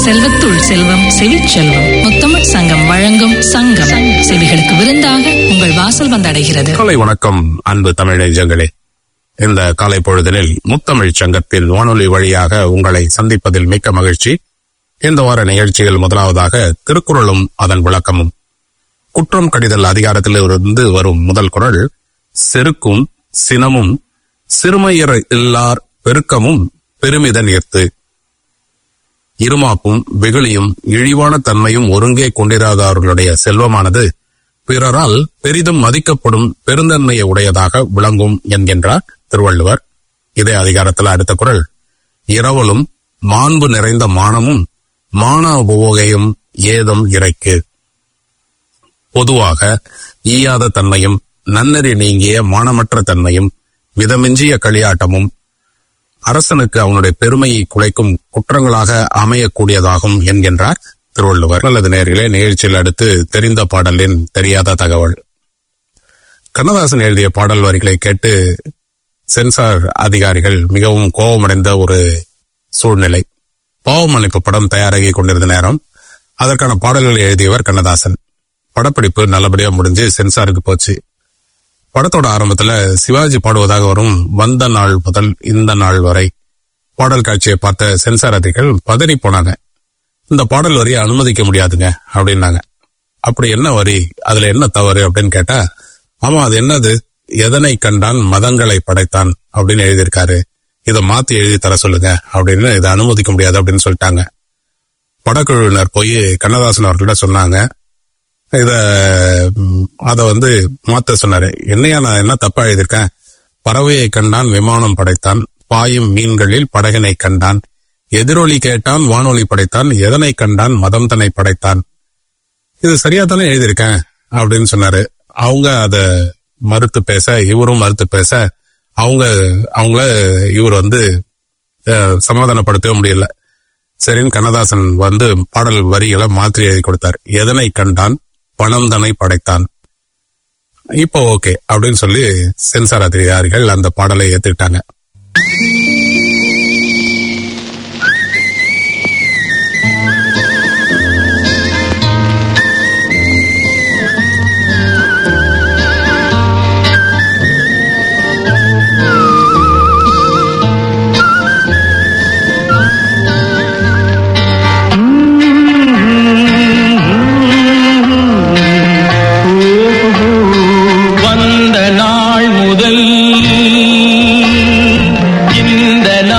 செல்வத்துள் செல்வம் செவிச்செல்வம் முத்தமிழ் சங்கம் வழங்கும் சங்கம் செவிகளுக்கு விருந்தாக உங்கள் வாசல் வந்தடைகிறது காலை வணக்கம் அன்பு தமிழ் நெஞ்சங்களே இந்த காலை பொழுதினில் முத்தமிழ் சங்கத்தில் வானொலி வழியாக உங்களை சந்திப்பதில் மிக்க மகிழ்ச்சி இந்த வார நிகழ்ச்சியில் முதலாவதாக திருக்குறளும் அதன் விளக்கமும் குற்றம் கடிதல் அதிகாரத்திலிருந்து வரும் முதல் குறள் செருக்கும் சினமும் சிறுமையர் இல்லார் பெருக்கமும் பெருமித நீர்த்து இருமாப்பும் வெகுளியும் இழிவான தன்மையும் ஒருங்கே கொண்டிராதவர்களுடைய செல்வமானது பிறரால் பெரிதும் மதிக்கப்படும் பெருந்தன்மையை உடையதாக விளங்கும் என்கின்றார் திருவள்ளுவர் இதே அதிகாரத்தில் அடுத்த குறள் இரவலும் மாண்பு நிறைந்த மானமும் மான உவகையும் ஏதம் இறைக்கு பொதுவாக ஈயாத தன்மையும் நன்னறி நீங்கிய மானமற்ற தன்மையும் விதமிஞ்சிய களியாட்டமும் அரசனுக்கு அவனுடைய பெருமையை குலைக்கும் குற்றங்களாக அமையக்கூடியதாகும் என்கின்றார் திருவள்ளுவர் அல்லது நேரிலே நிகழ்ச்சியில் அடுத்து தெரிந்த பாடலின் தெரியாத தகவல் கண்ணதாசன் எழுதிய பாடல் வரிகளை கேட்டு சென்சார் அதிகாரிகள் மிகவும் கோபமடைந்த ஒரு சூழ்நிலை பாவ மன்னிப்பு படம் தயாராகி கொண்டிருந்த நேரம் அதற்கான பாடல்களை எழுதியவர் கண்ணதாசன் படப்பிடிப்பு நல்லபடியா முடிஞ்சு சென்சாருக்கு போச்சு படத்தோட ஆரம்பத்துல சிவாஜி பாடுவதாக வரும் வந்த நாள் முதல் இந்த நாள் வரை பாடல் காட்சியை பார்த்த சென்சார் அதிகாரிகள் பதறி போனாங்க இந்த பாடல் வரியை அனுமதிக்க முடியாதுங்க அப்படின்னாங்க அப்படி என்ன வரி அதுல என்ன தவறு அப்படின்னு கேட்டா ஆமா அது என்னது எதனை கண்டான் மதங்களை படைத்தான் அப்படின்னு எழுதியிருக்காரு இதை மாத்தி எழுதி தர சொல்லுங்க அப்படின்னு இதை அனுமதிக்க முடியாது அப்படின்னு சொல்லிட்டாங்க படக்குழுவினர் போய் கண்ணதாசன் அவர்கிட்ட சொன்னாங்க இத ம், அத வந்து மாத்த சொன்னாரு என்னையா நான் என்ன தப்பா எழுதியிருக்கேன் பறவையை கண்டான் விமானம் படைத்தான் பாயும் மீன்களில் படகினை கண்டான் எதிரொலி கேட்டான் வானொலி படைத்தான் எதனை கண்டான் மதம் தன்னை படைத்தான் இது சரியா தானே எழுதியிருக்கேன் அப்படின்னு சொன்னாரு அவங்க அத மறுத்து பேச இவரும் மறுத்து பேச அவங்க அவங்கள இவர் வந்து அஹ், சமாதானப்படுத்தவே முடியல சரின்னு கண்ணதாசன் வந்து பாடல் வரிகளை மாற்றி எழுதி கொடுத்தார் எதனை கண்டான் பணம் தன்னை படைத்தான் இப்போ ஓகே அப்படின்னு சொல்லி சென்சார் அதிகாரிகள் அந்த பாடலை ஏத்துக்கிட்டாங்க வந்த நாள் முதல் இந்த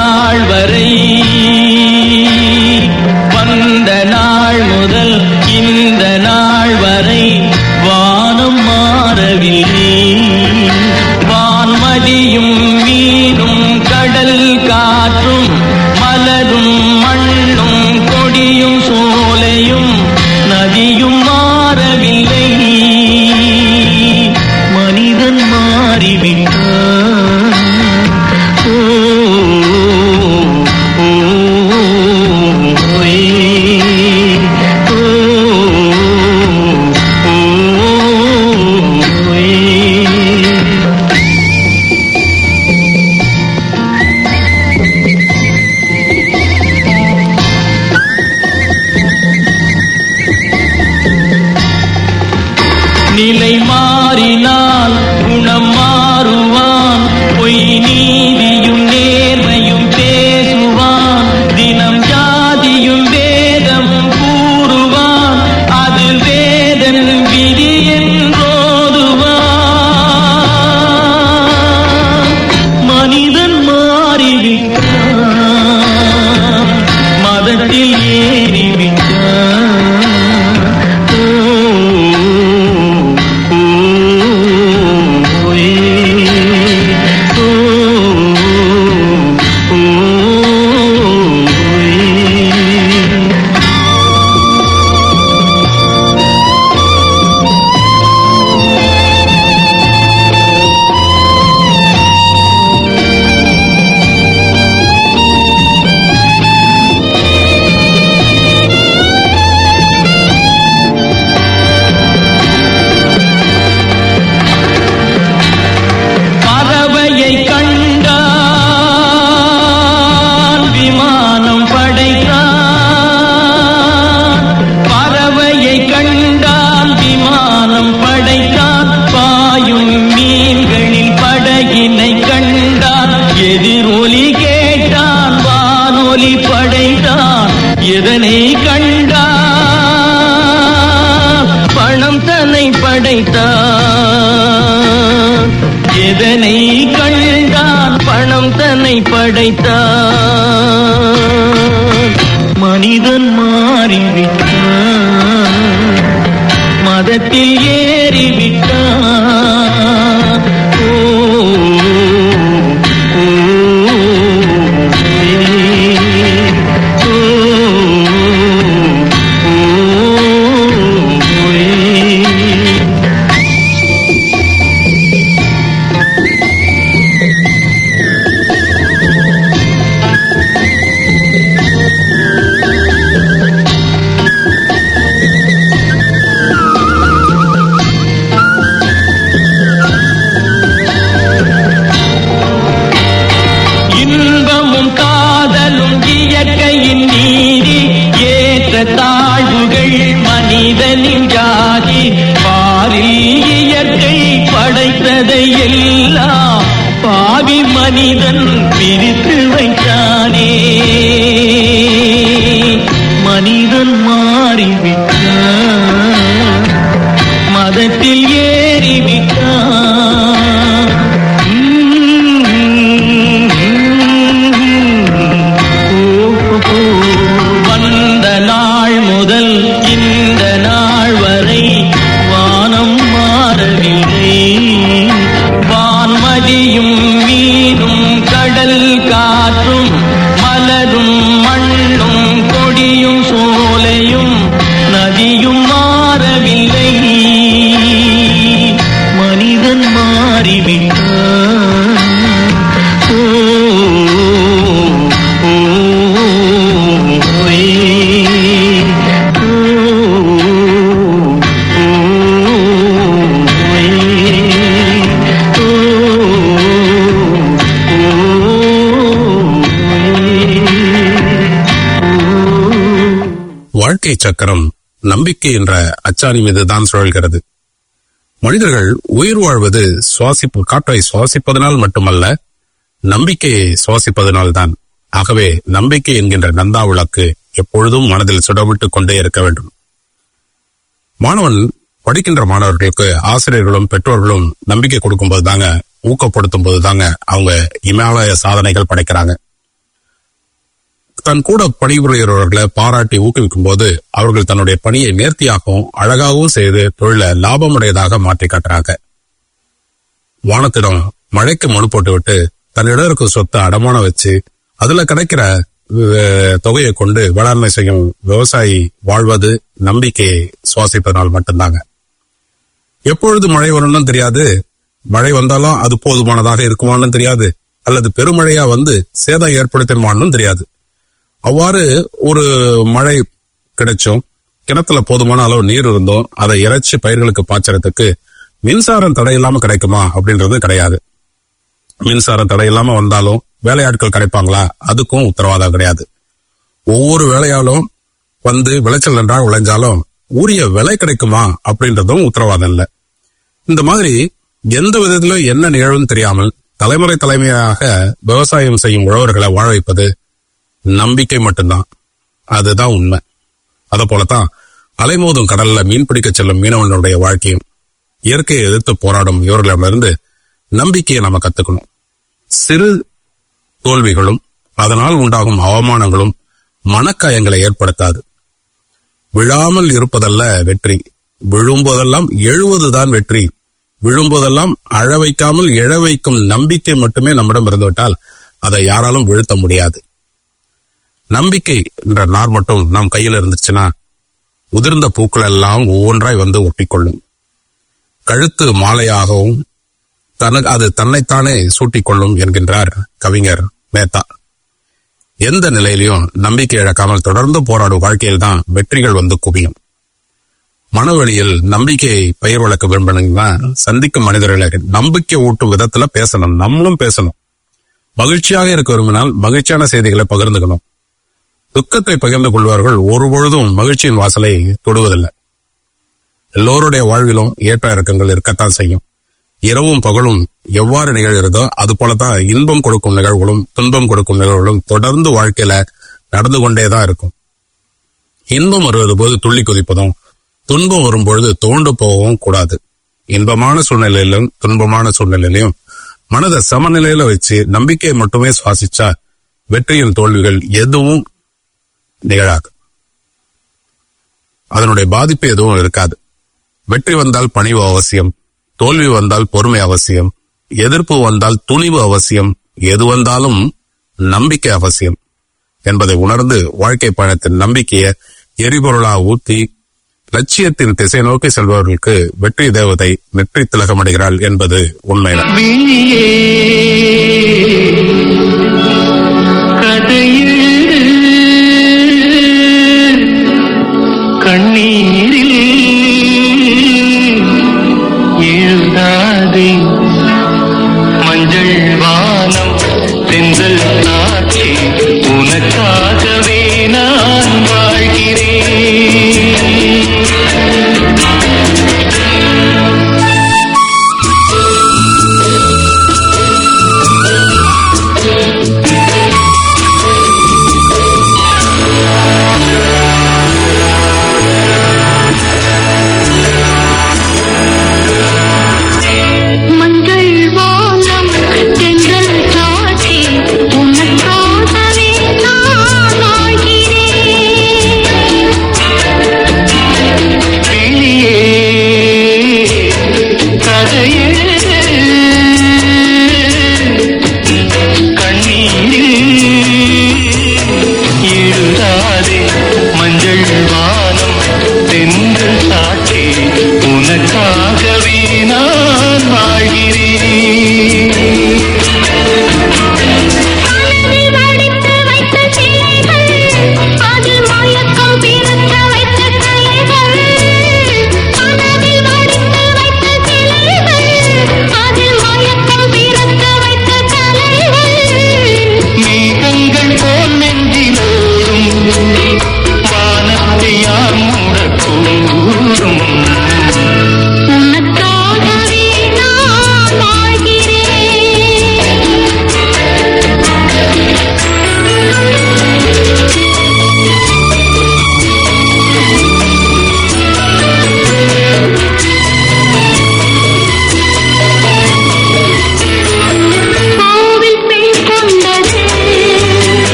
எதனை கண்டான் பணம் தன்னை படைத்தான் மனிதன் மாறிவிட்டான் மதத்தில் ஏறிவிட்டான் ஓ, ஓ, ஏ, ஓ, ஓ, ஏ. இன்பமும் காதலும் இயற்கையின் நீதி ஏற்ற தாழ்வுகள் மனிதனின் ஜாதி பாரில் இயற்கை படைத்ததை எல்லாம் பாவி மனிதன் பிரித்து வைத்தானே மனிதன் மாறிவிட்டான் மதத்தில் ஏறிவிட்டான் வந்த நாள் முதல் இந்த நாள் வரை வானம் மாறவில்லை வான்மதியும் மீனும் கடல் காற்றும் மலரும் மண்ணும் கொடியும் சோலையும் நதியும் மாறவில்லை மனிதன் மாறிவிட்டான் ஓ, ஓ, ஏ, ஓ, ஓ, ஏ, ஓ, ஓ, வாழ்க்கை சக்கரம் நம்பிக்கை என்ற அச்சாணி மீதுதான் சுழல்கிறது மனிதர்கள் உயிர் வாழ்வது சுவாசிப்பு காற்றை சுவாசிப்பதனால் மட்டுமல்ல நம்பிக்கையை சுவாசிப்பதனால் தான் ஆகவே நம்பிக்கை என்கின்ற நந்தா விளக்கு எப்பொழுதும் மனதில் சுடவிட்டுக் கொண்டே இருக்க வேண்டும் மாணவன் படிக்கின்ற மாணவர்களுக்கு ஆசிரியர்களும் பெற்றோர்களும் நம்பிக்கை கொடுக்கும்போது தாங்க ஊக்கப்படுத்தும் போது தாங்க அவங்க இமாலய சாதனைகள் படைக்கிறாங்க தன் கூட பணிபுரியவர்களை பாராட்டி ஊக்குவிக்கும் போது அவர்கள் தன்னுடைய பணியை நேர்த்தியாகவும் அழகாகவும் செய்து தொழிலை லாபமுடையதாக மாற்றி காட்டுறாங்க வானத்திடம் மழைக்கு மனு போட்டு விட்டு தன்னிடம் இருக்கும் சொத்தை அடமானம் வச்சு அதுல கிடைக்கிற அஹ், தொகையை கொண்டு வேளாண்மை செய்யும் விவசாயி வாழ்வது நம்பிக்கையை சுவாசிப்பதனால் மட்டும்தாங்க எப்பொழுது மழை வரும்னு தெரியாது மழை வந்தாலும் அது போதுமானதாக இருக்குமான்னு தெரியாது அல்லது பெருமழையா வந்து சேதம் ஏற்படுத்திடுமான்னு தெரியாது அவ்வாறு ஒரு மழை கிடைச்சும் கிணத்துல போதுமான அளவு நீர் இருந்தும் அதை இறைச்சி பயிர்களுக்கு பாய்ச்சறதுக்கு மின்சாரம் தடை இல்லாம கிடைக்குமா அப்படின்றது கிடையாது மின்சாரம் தடை இல்லாம வந்தாலும் வேலையாட்கள் கிடைப்பாங்களா அதுக்கும் உத்தரவாதம் கிடையாது ஒவ்வொரு வேலையாலும் வந்து விளைச்சல் நன்றாக விளைஞ்சாலும் உரிய விலை கிடைக்குமா அப்படின்றதும் உத்தரவாதம் இல்லை இந்த மாதிரி எந்த விதத்திலும் என்ன நிகழ்வும் தெரியாமல் தலைமுறை தலைமையாக விவசாயம் செய்யும் உழவர்களை வாழ வைப்பது நம்பிக்கை மட்டும்தான் அதுதான் உண்மை அத போலதான் அலைமோதும் கடல்ல மீன் பிடிக்க செல்லும் மீனவனுடைய வாழ்க்கையும் இயற்கையை எதிர்த்து போராடும் இவர்களிடமிருந்து நம்பிக்கையை நம்ம கத்துக்கணும் சிறு தோல்விகளும் அதனால் உண்டாகும் அவமானங்களும் மனக்காயங்களை ஏற்படுத்தாது விழாமல் இருப்பதல்ல வெற்றி விழும்போதெல்லாம் எழுவதுதான் வெற்றி விழும்போதெல்லாம் அழ வைக்காமல் எழ வைக்கும் நம்பிக்கை மட்டுமே நம்மிடம் இருந்துவிட்டால் அதை யாராலும் வீழ்த்த முடியாது நம்பிக்கை என்ற நார் மட்டும் நம் கையில் இருந்துச்சுன்னா உதிர்ந்த பூக்கள் எல்லாம் ஒவ்வொன்றாய் வந்து ஒட்டிக்கொள்ளும் கழுத்து மாலையாகவும் தனக்கு அது தன்னைத்தானே சூட்டிக்கொள்ளும் என்கின்றார் கவிஞர் மேத்தா எந்த நிலையிலையும் நம்பிக்கை இழக்காமல் தொடர்ந்து போராடும் வாழ்க்கையில் தான் வெற்றிகள் வந்து குவியும் மனவழியில் நம்பிக்கையை பயிர் வளர்க்க விரும்பினீங்கன்னா சந்திக்கும் மனிதர்களை நம்பிக்கை ஊட்டும் விதத்துல பேசணும் நம்மளும் பேசணும் மகிழ்ச்சியாக இருக்க விரும்பினால் மகிழ்ச்சியான செய்திகளை பகிர்ந்துக்கணும் துக்கத்தை பகிர்ந்து கொள்வார்கள் ஒருபொழுதும் மகிழ்ச்சியின் வாசலை தொடுவதில்லை எல்லோருடைய வாழ்விலும் ஏற்ற இறக்கங்கள் இருக்கத்தான் செய்யும் இரவும் பகலும் எவ்வாறு நிகழ்கிறதோ அது போலதான் இன்பம் கொடுக்கும் நிகழ்வுகளும் துன்பம் கொடுக்கும் நிகழ்வுகளும் தொடர்ந்து வாழ்க்கையில நடந்து கொண்டேதான் இருக்கும் இன்பம் வருவது போது துள்ளி குதிப்பதும் துன்பம் வரும்பொழுது தோண்டு போகவும் கூடாது இன்பமான சூழ்நிலையிலும் துன்பமான சூழ்நிலையிலும் மனதை சமநிலையில வச்சு நம்பிக்கையை மட்டுமே சுவாசிச்சா வெற்றியின் தோல்விகள் எதுவும் நிகழாது அதனுடைய பாதிப்பு எதுவும் இருக்காது வெற்றி வந்தால் பணிவு அவசியம் தோல்வி வந்தால் பொறுமை அவசியம் எதிர்ப்பு வந்தால் துணிவு அவசியம் எது வந்தாலும் நம்பிக்கை அவசியம் என்பதை உணர்ந்து வாழ்க்கை பயணத்தின் நம்பிக்கையை எரிபொருளா ஊத்தி லட்சியத்தின் திசை நோக்கி செல்பவர்களுக்கு வெற்றி தேவதை நெற்றி திலகமடைகிறாள் என்பது உண்மைதான் விழியே கதையில் கண்ணீரில் எழுதாதே மஞ்சள் வானம் செந்தல் காட்சி உனக்காகவே நான் வாழ்கிறேன்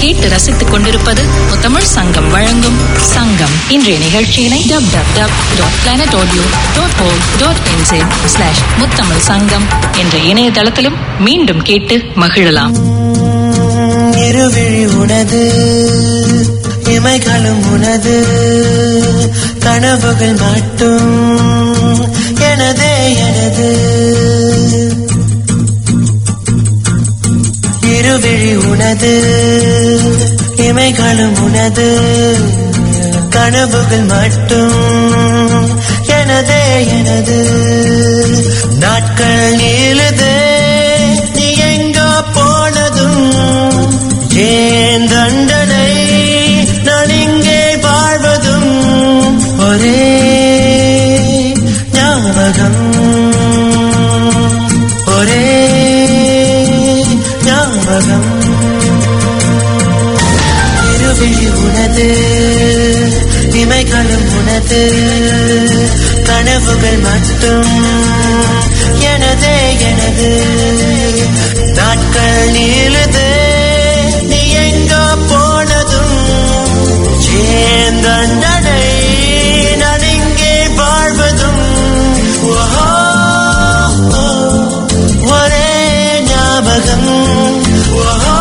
கேட்டு ரசித்துக் கொண்டிருப்பது முத்தமிழ் சங்கம் வழங்கும் சங்கம் இன்றைய நிகழ்ச்சியினை W W W dot planet audio dot O dot NZ slash Muthamizh Sangam என்ற இணையதளத்திலும் மீண்டும் கேட்டு மகிழலாம் இருவிழி உனது இமைகளும் உனது கனவுகள் மட்டும் எனதே எனது இருவிழி உனது இமைகளும் உனது கனவுகள் மட்டும் எனதே எனது நாட்கள் நீளுதே நீ எங்கோ போனதும் ஏன் தண்டனை நான் இங்கே வாழ்வதும் ஒரே ஞாபகம் ஒரே ஞாபகம் இருவிழி உனது இமைகளும் உனது கனவுகள் மட்டும் எனதே எனது நாட்கள் நீளுதே நீ எங்கோ போனதும் ஏன் தண்டனை நான் இங்கே வாழ்வதும் ஓஹோ, ஒரே ஞாபகம் ஓஹோ,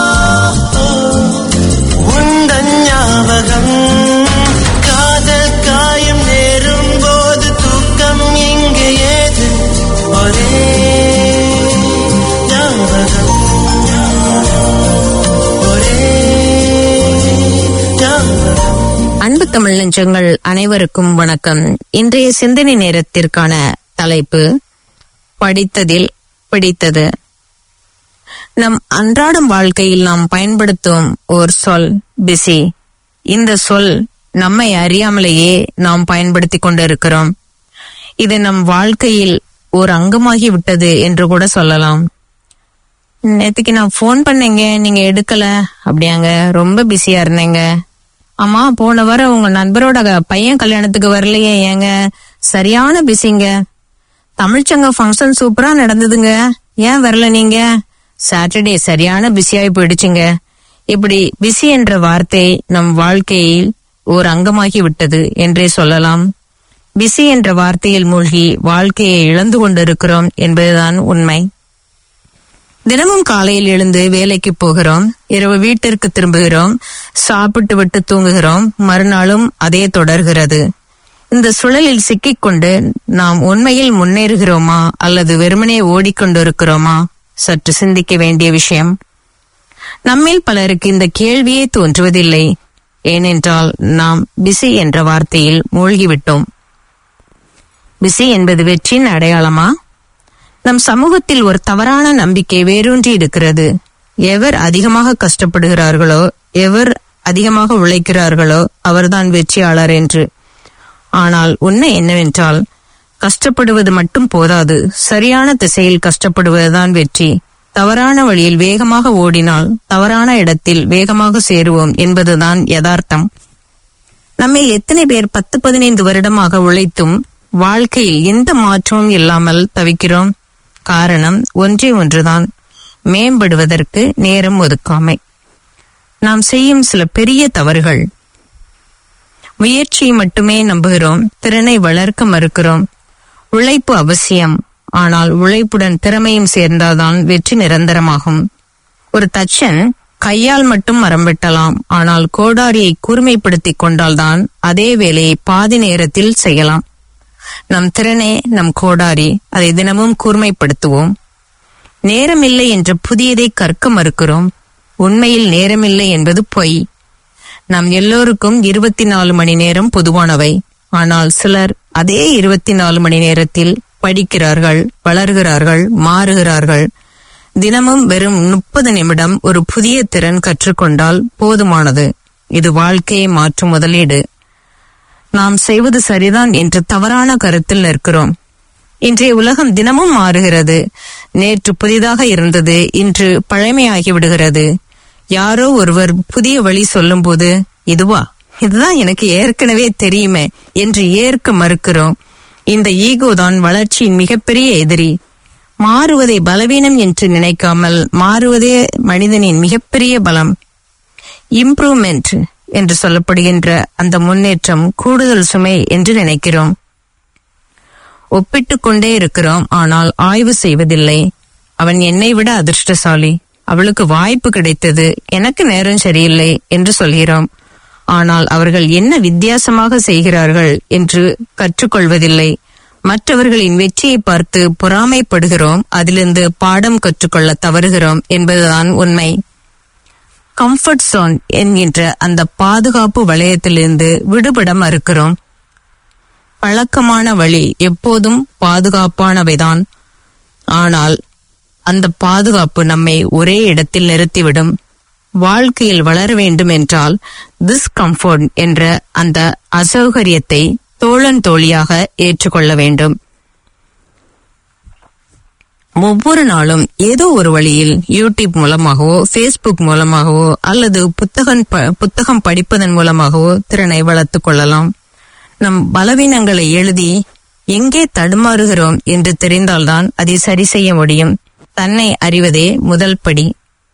உந்தன் ஞாபகம் காதல் காயம் நேரும் போது தூக்கம் இங்கு ஏது ஒரே ஞாபகம் ஒரே ஞாபகம் அன்பு தமிழ் நெஞ்சங்கள் அனைவருக்கும் வணக்கம் இன்றைய சிந்தனை நேரத்திற்கான தலைப்பு படித்ததில் பிடித்தது நம் அன்றாடம் வாழ்க்கையில் நாம் பயன்படுத்தும் ஒரு சொல் பிஸி இந்த சொல் நம்மை அறியாமலேயே நாம் பயன்படுத்திக் கொண்டிருக்கிறோம் இது நம் வாழ்க்கையில் ஒரு அங்கமாகி விட்டது என்று கூட சொல்லலாம் நேத்துக்கு நான் ஃபோன் பண்ணேங்க நீங்க எடுக்கல அப்படியாங்க ரொம்ப பிஸியா இருந்தேங்க ஆமா போன வாரம் உங்க நண்பரோட க- பையன் கல்யாணத்துக்கு வரலையே ஏங்க சரியான பிஸிங்க தமிழ்ச்சங்க ஃபங்க்ஷன் சூப்பரா நடந்ததுங்க ஏன் வரல நீங்க சாட்டர்டே சரியான பிஸியாகி போயிடுச்சுங்க இப்படி பிஸி என்ற வார்த்தை நம் வாழ்க்கையில் ஓர் அங்கமாகி விட்டது என்றே சொல்லலாம் பிஸி என்ற வார்த்தையில் மூழ்கி வாழ்க்கையை இழந்து கொண்டிருக்கிறோம் என்பதுதான் உண்மை தினமும் காலையில் எழுந்து வேலைக்கு போகிறோம் இரவு வீட்டிற்கு திரும்புகிறோம் சாப்பிட்டு விட்டு தூங்குகிறோம் மறுநாளும் அதே தொடர்கிறது இந்த சுழலில் சிக்கிக்கொண்டு நாம் உண்மையில் முன்னேறுகிறோமா அல்லது வெறுமனே ஓடிக்கொண்டிருக்கிறோமா சற்று சிந்திக்க வேண்டிய விஷயம் நம்மில் பலருக்கு இந்த கேள்வியே தோன்றுவதில்லை ஏனென்றால் நாம் பிஸி என்ற வார்த்தையில் மூழ்கிவிட்டோம் பிஸி என்பது வெற்றியின் அடையாளமா நம் சமூகத்தில் ஒரு தவறான நம்பிக்கை வேரூன்றி இருக்கிறது எவர் அதிகமாக கஷ்டப்படுகிறார்களோ எவர் அதிகமாக உழைக்கிறார்களோ அவர்தான் வெற்றியாளர் என்று ஆனால் உண்மை என்னவென்றால் கஷ்டப்படுவது மட்டும் போதாது சரியான திசையில் கஷ்டப்படுவதுதான் வெற்றி தவறான வழியில் வேகமாக ஓடினால் தவறான இடத்தில் வேகமாக சேருவோம் என்பதுதான் யதார்த்தம் நம்மில் எத்தனை பேர் பத்து பதினைந்து வருடமாக உழைத்தும் வாழ்க்கையில் எந்த மாற்றமும் இல்லாமல் தவிக்கிறோம் காரணம் ஒன்றே ஒன்றுதான் மேம்படுவதற்கு நேரம் ஒதுக்காமை நாம் செய்யும் சில பெரிய தவறுகள் முயற்சியை மட்டுமே நம்புகிறோம் திறனை வளர்க்க மறுக்கிறோம் உழைப்பு அவசியம் ஆனால் உழைப்புடன் திறமையும் சேர்ந்தால்தான் வெற்றி நிரந்தரமாகும் ஒரு தச்சன் கையால் மட்டும் மரம் வெட்டலாம் ஆனால் கோடாரியை கூர்மைப்படுத்திக் கொண்டால்தான் அதே வேலையை பாதி நேரத்தில் செய்யலாம் நம் திறனே நம் கோடாரி அதை தினமும் கூர்மைப்படுத்துவோம் நேரமில்லை என்ற புதியதை கற்க மறுக்கிறோம் உண்மையில் நேரமில்லை என்பது பொய் நம் எல்லோருக்கும் இருபத்தி நாலு மணி நேரம் பொதுவானவை ஆனால் சிலர் அதே இருபத்தி நாலு மணி நேரத்தில் படிக்கிறார்கள் வளர்கிறார்கள் மாறுகிறார்கள் தினமும் வெறும் முப்பது நிமிடம் ஒரு புதிய திறன் கற்றுக்கொண்டால் போதுமானது இது வாழ்க்கையை மாற்றும் முதலீடு நாம் செய்வது சரிதான் என்ற தவறான கருத்தில் நிற்கிறோம் இன்றைய உலகம் தினமும் மாறுகிறது நேற்று புதிதாக இருந்தது இன்று பழமையாகி விடுகிறது யாரோ ஒருவர் புதிய வழி சொல்லும்போது இதுவா இதுதான் எனக்கு ஏற்கனவே தெரியுமே என்று ஏற்க மறுக்கிறோம் இந்த ஈகோ தான் வளர்ச்சியின் மிகப்பெரிய எதிரி மாறுவதை பலவீனம் என்று நினைக்காமல் மாறுவதே மனிதனின் மிகப்பெரிய பலம் இம்ப்ரூவ்மெண்ட் என்று சொல்லப்படுகின்ற அந்த முன்னேற்றம் கூடுதல் சுமை என்று நினைக்கிறோம் ஒப்பிட்டுக் கொண்டே இருக்கிறோம் ஆனால் ஆய்வு செய்வதில்லை அவன் என்னை விட அதிர்ஷ்டசாலி அவளுக்கு வாய்ப்பு கிடைத்தது எனக்கு நேரம் சரியில்லை என்று சொல்கிறோம் ஆனால் அவர்கள் என்ன வித்தியாசமாக செய்கிறார்கள் என்று கற்றுக்கொள்வதில்லை மற்றவர்களின் வெற்றியை பார்த்து பொறாமைப்படுகிறோம் அதிலிருந்து பாடம் கற்றுக்கொள்ள தவறுகிறோம் என்பதுதான் உண்மை கம்ஃபர்ட் சோன் என்கின்ற அந்த பாதுகாப்பு வளையத்திலிருந்து விடுபட மறுக்கிறோம் பழக்கமான வழி எப்போதும் பாதுகாப்பானவைதான் ஆனால் அந்த பாதுகாப்பு நம்மை ஒரே இடத்தில் நிறுத்திவிடும் வாழ்க்கையில் வளர வேண்டும் என்றால் திஸ் கம்ஃபர்ட் என்ற அந்த அசௌகரியத்தை தோழன் தோழியாக ஏற்றுக்கொள்ள வேண்டும் ஒவ்வொரு நாளும் ஏதோ ஒரு வழியில் யூடியூப் மூலமாகவோ ஃபேஸ்புக் மூலமாகவோ அல்லது புத்தகம் ப- புத்தகம் படிப்பதன் மூலமாகவோ திறனை வளர்த்துக் கொள்ளலாம் நம் பலவீனங்களை எழுதி எங்கே தடுமாறுகிறோம் என்று தெரிந்தால்தான் அதை சரி செய்ய முடியும் தன்னை அறிவதே முதல் படி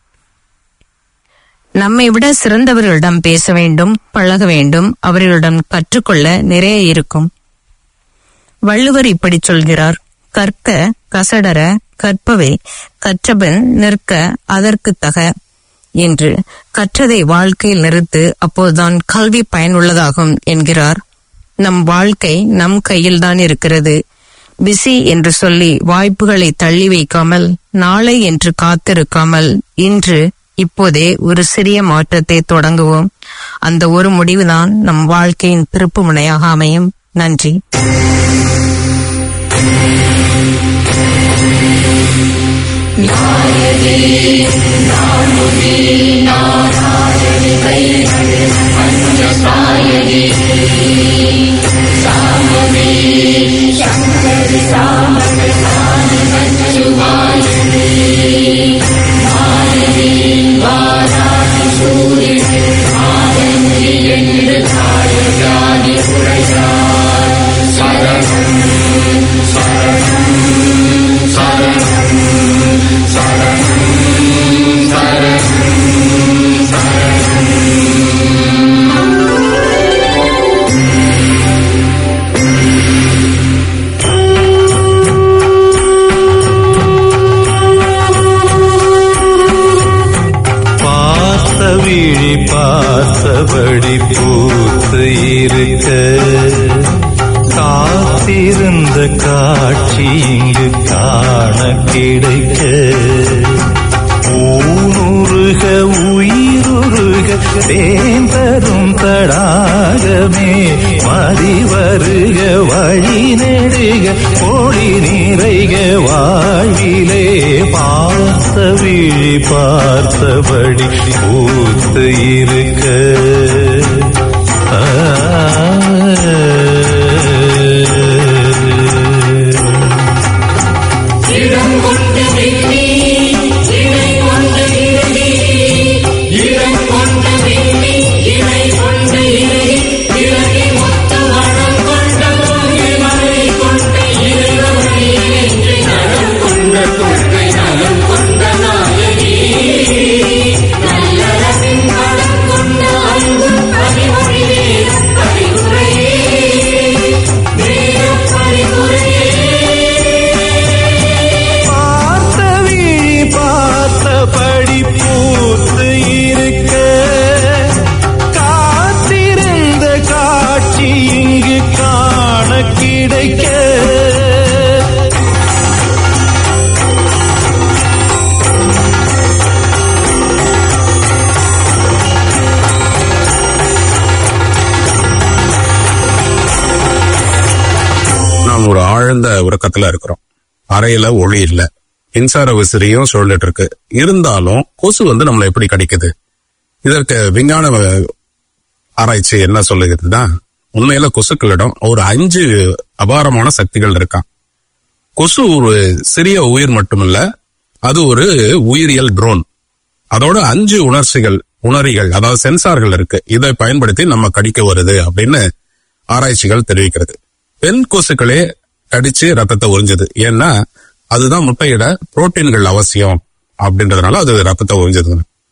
நம்மை விட சிறந்தவர்களிடம் பேச வேண்டும் பழக வேண்டும் அவர்களிடம் கற்றுக்கொள்ள நிறைய இருக்கும் வள்ளுவர் இப்படி சொல்கிறார் கற்க கசடர கற்பவை கற்றபின் நிற்க அதற்கு தக என்று கற்றதை வாழ்க்கையில் நிறுத்து அப்போதுதான் கல்வி பயனுள்ளதாகும் என்கிறார் நம் வாழ்க்கை நம் கையில்தான் இருக்கிறது பிஸி என்று சொல்லி வாய்ப்புகளை தள்ளி வைக்காமல் நாளை என்று காத்திருக்காமல் இன்று இப்போதே ஒரு சிறிய மாற்றத்தை தொடங்குவோம் அந்த ஒரு முடிவுதான் நம் வாழ்க்கையின் திருப்பு முனையாக அமையும் நன்றி பார்த்த விழி பார்த்தபடி பூத்து இருக்க காத்திருந்த காட்சி இங்கு காண கிடைக்க ஊனுருக உயிருருக தேந்தரும் தடாகமே மதி வருக வழி நெடுக ஒளி நிறைக வாழ்விலே பார்த்த விழி பார்த்தபடி பூத்து இருக்க ஆ பார்த்த விழி பார்த்தபடி பூத்து இருக்க காத்திருந்த காட்சி இங்கு காண கிடைக்க நாம் ஒரு ஆழ்ந்த உறக்கத்துல இருக்கிறோம் அறையில ஒளி இல்ல மின்சார விசிறியும் சுழலிட்டு இருக்கு இருந்தாலும் கொசு வந்து நம்மளை எப்படி கடிக்குது இதற்கு விஞ்ஞான அஹ், ஆராய்ச்சி என்ன சொல்லுகிறதுனா உண்மையில கொசுக்களிடம் ஒரு அஞ்சு அபாரமான சக்திகள் இருக்கான் கொசு ஒரு சிறிய உயிர் மட்டுமில்ல அது ஒரு உயிரியல் ட்ரோன் அதோட அஞ்சு உணர்ச்சிகள் உணரிகள் அதாவது சென்சார்கள் இருக்கு இதை பயன்படுத்தி நம்ம கடிக்க வருது அப்படின்னு ஆராய்ச்சிகள் தெரிவிக்கிறது பெண் கொசுக்களே கடிச்சு ரத்தத்தை உறிஞ்சுது ஏன்னா அதுதான் முட்டையிட புரோட்டீன்கள் அவசியம் அப்படின்றதுனால அது ரத்தத்தை உறிஞ்சது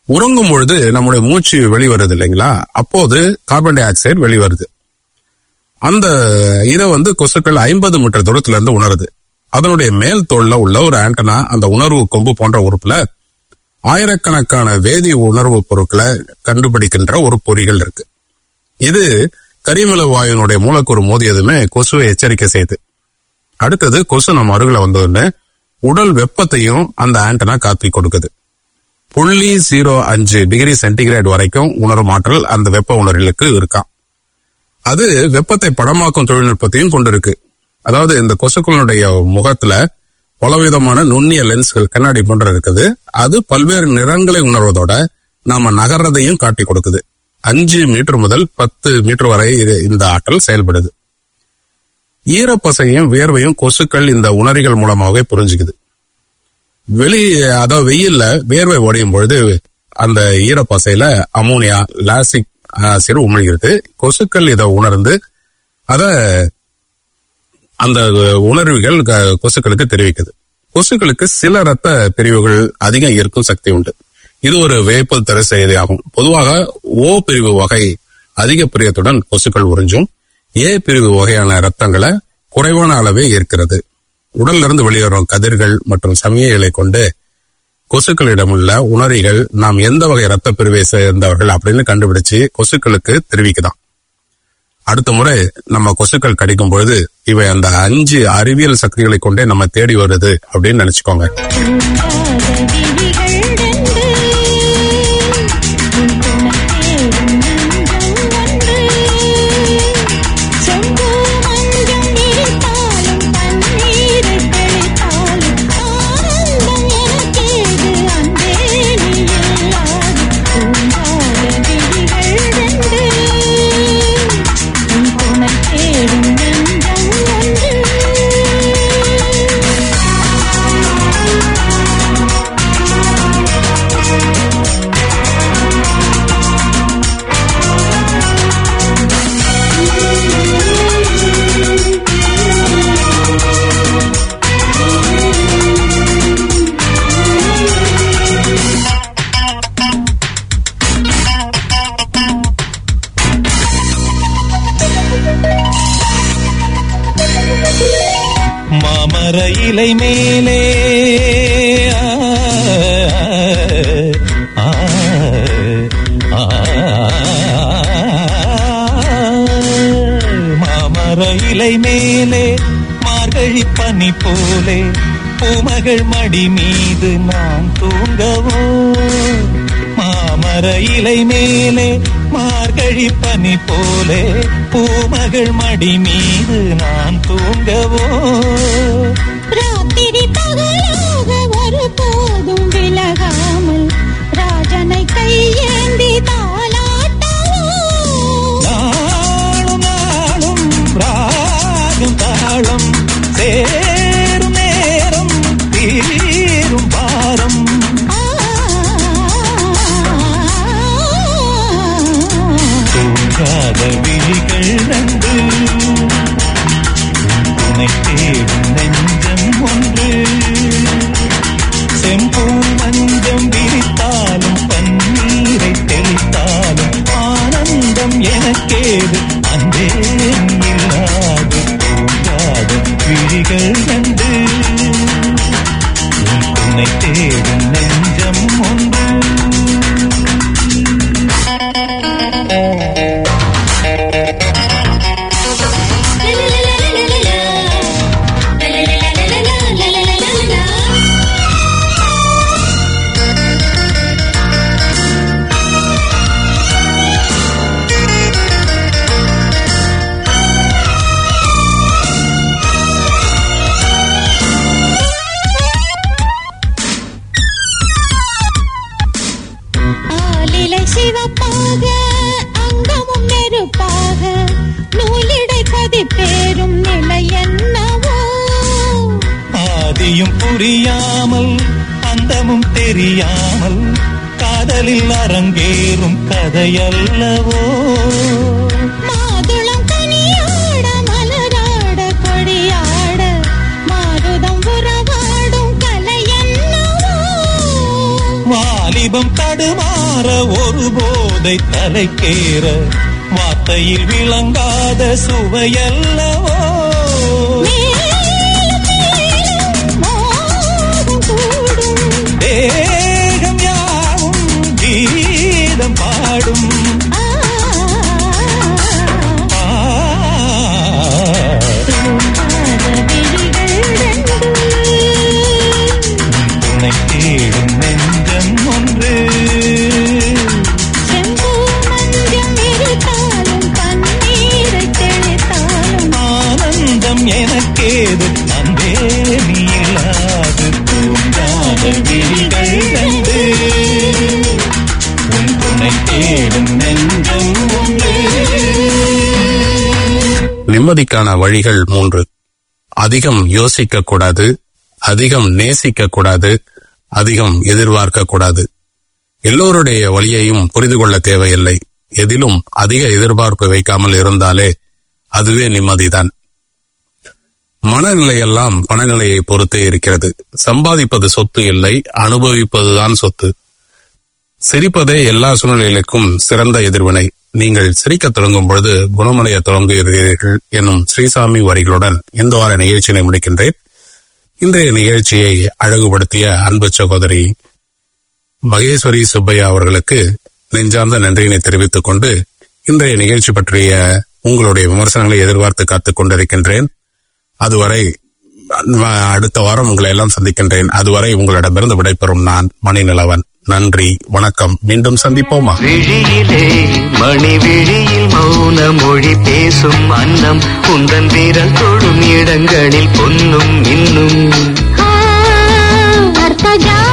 உறங்கும் பொழுது நம்முடைய மூச்சு வெளிவருது இல்லைங்களா அப்போது கார்பன் டை ஆக்சைடு வெளிவருது அந்த இதை வந்து கொசுக்கள் ஐம்பது மீட்டர் தூரத்துல இருந்து உணருது அதனுடைய மேல் தோல்ல உள்ள ஒரு ஆண்டனா அந்த உணர்வு கொம்பு போன்ற உறுப்புல ஆயிரக்கணக்கான வேதி உணர்வு பொருட்களை கண்டுபிடிக்கின்ற ஒரு பொறிகள் இருக்கு இது கரிமல வாயுனுடைய மூலக்கூறு மோதியதுமே கொசுவை எச்சரிக்கை செய்யுது அடுத்தது கொசு நம்ம அருகில வந்ததுன்னு உடல் வெப்பத்தையும் அந்த ஆண்டனா காத்தி கொடுக்குது புள்ளி ஜீரோ அஞ்சு டிகிரி சென்டிகிரேட் வரைக்கும் உணரும் ஆற்றல் அந்த வெப்ப உணர்வுகளுக்கு இருக்காம் அது வெப்பத்தை படமாக்கும் தொழில்நுட்பத்தையும் கொண்டிருக்கு அதாவது இந்த கொசுக்களுடைய முகத்துல பலவிதமான நுண்ணிய லென்ஸ்கள் கண்ணாடி போன்ற இருக்குது அது பல்வேறு நிறங்களை உணர்வதோட நாம நகர்றதையும் காட்டி கொடுக்குது அஞ்சு மீட்டர் முதல் பத்து மீட்டர் வரை இது- இந்த ஆற்றல் செயல்படுது ஈரப்பசையும் வியர்வையும் கொசுக்கள் இந்த உணரிகள் மூலமாகவே புரிஞ்சுக்குது வெளி அதாவது வெயில்ல வேர்வை ஒடியும் பொழுது அந்த ஈரப்பசையில அமோனியா லாசிக் ஆசிட் உமிழ்கிறது கொசுக்கள் இதை உணர்ந்து அத அந்த உணர்வுகள் க- கொசுக்களுக்கு தெரிவிக்குது கொசுக்களுக்கு சில ரத்த பிரிவுகள் அதிகம் இருக்கும் சக்தி உண்டு இது ஒரு வேப்பல் தர செய்தியாகும் பொதுவாக ஓ பிரிவு வகை அதிக பிரியத்துடன் கொசுக்கள் உறிஞ்சும் ஏ பிரிவு வகையான ரத்தங்களை குறைவான அளவே இருக்கிறது உடல்ல இருந்து வெளியேறும் கதிர்கள் மற்றும் சமிகைகளை கொண்டு கொசுக்களிடமுள்ள உணரிகள் நாம் எந்த வகை ரத்த பிரிவை சேர்ந்தவர்கள் அப்படின்னு கண்டுபிடிச்சு கொசுக்களுக்கு தெரிவிக்குதாம் அடுத்த முறை நம்ம கொசுக்கள் கடிக்கும் பொழுது இவை அந்த அஞ்சு அறிவியல் சக்திகளை கொண்டே நம்ம தேடி வருது அப்படின்னு நினைச்சுக்கோங்க தேடும் நெஞ்சம் ஒன்று மாமர இலை மேலே ஆ, ஆ, ஆ, மாமர இலை மேலே மார்கழி பனி போலே பூமகள் மடி மீது நான் தூங்கவோ மாமர இலை மேலே மார்கழி பனி போலே பூமகள் மடி மீது நான் தூங்கவோ ராத்திரி பகலாக ஒரு போதும் விலகாமல் ராஜனை கையேந்தி தாளாட்டவோ நாளும் நாளும் ராகும் தாளம் சேரும் நேரம் தீரும் பாரம் தூங்காத விழிகள் ரெண்டு துணை தேடும் நெஞ்சம் ஒன்று செம்பூ மஞ்சம் விரித்தாலும் பன்னீரை தெளித்தாலும் ஆனந்தம் எனக்கேது அன்பே இல்லாது தூங்காத விழிகள் கண்டு உன் துணை தேடும் நெஞ்சம் ஒன்று ஆலிலை சிவப்பாக அங்கமும் நெருப்பாக நூலிடை பதிப்பேரும் நிலை என்னவோ ஆதியும் புரியாமல் அந்தமும் தெரியாமல் காதலில் அரங்கேறும் கதையல்லவோ மாதுளம் கனியாட மலராட கொடியாட மாருதம் உறவாடும் கலை என்னவோ வா வாலிபம் தடுமாற ஒரு போதை தலைக்கேற வார்த்தையில் விளங்காத சுவையல்லவோ மேலும் மேலும் மோகம் கூடும் தேகம் யாவும் கீதம் பாடும் ஆ ஆ, தூங்காத விழிகள் ரெண்டும் துணை தேடும் நெஞ்சம் ஒன்று செம்பூ மஞ்சம் இருத்தாலும் பன்னீரைத் தெளித்தாலும் ஆனந்தம் எனக்கேது அன்பே நீ இல்லாது தூங்காத விழிகள் ரெண்டு உன் துணை தேடும் நெஞ்சம் ஒன்று நிம்மதிக்கான வழிகள் மூன்று அதிகம் யோசிக்க கூடாது அதிகம் நேசிக்க கூடாது அதிகம் எதிர்பார்க்க கூடாது எல்லோருடைய வழியையும் புரிந்து கொள்ள தேவையில்லை எதிலும் அதிக எதிர்பார்ப்பு வைக்காமல் இருந்தாலே அதுவே நிம்மதிதான் மனநிலையெல்லாம் பணநிலையை பொறுத்தே இருக்கிறது சம்பாதிப்பது சொத்து இல்லை அனுபவிப்பதுதான் சொத்து சிரிப்பதே எல்லா சூழ்நிலைகளுக்கும் சிறந்த எதிர்வினை நீங்கள் சிரிக்கத் தொடங்கும் பொழுது குணமடைய தொடங்குகிறீர்கள் என்னும் ஸ்ரீசாமி வரிகளுடன் இந்த வார நிகழ்ச்சியை முடிக்கின்றேன் இன்றைய நிகழ்ச்சியை அழகுபடுத்திய அன்பு சகோதரி மகேஸ்வரி சுப்பையா அவர்களுக்கு நெஞ்சார்ந்த நன்றியினை தெரிவித்துக் கொண்டு இன்றைய நிகழ்ச்சி பற்றிய உங்களுடைய விமர்சனங்களை எதிர்பார்த்து காத்துக் கொண்டிருக்கின்றேன் அதுவரை அ- அடுத்த வாரம் உங்களை எல்லாம் சந்திக்கின்றேன் அதுவரை உங்களிடமிருந்து விடைபெறும் நான் மணிநிலவன் நன்றி வணக்கம் மீண்டும் சந்திப்போமா விழியிலே மணி விழியில் மௌன மொழி பேசும் அன்னம் உந்தன் வீரல் தொடும் இடங்களில் பொன்னும் இன்னும் ஆ அர்த்தஜா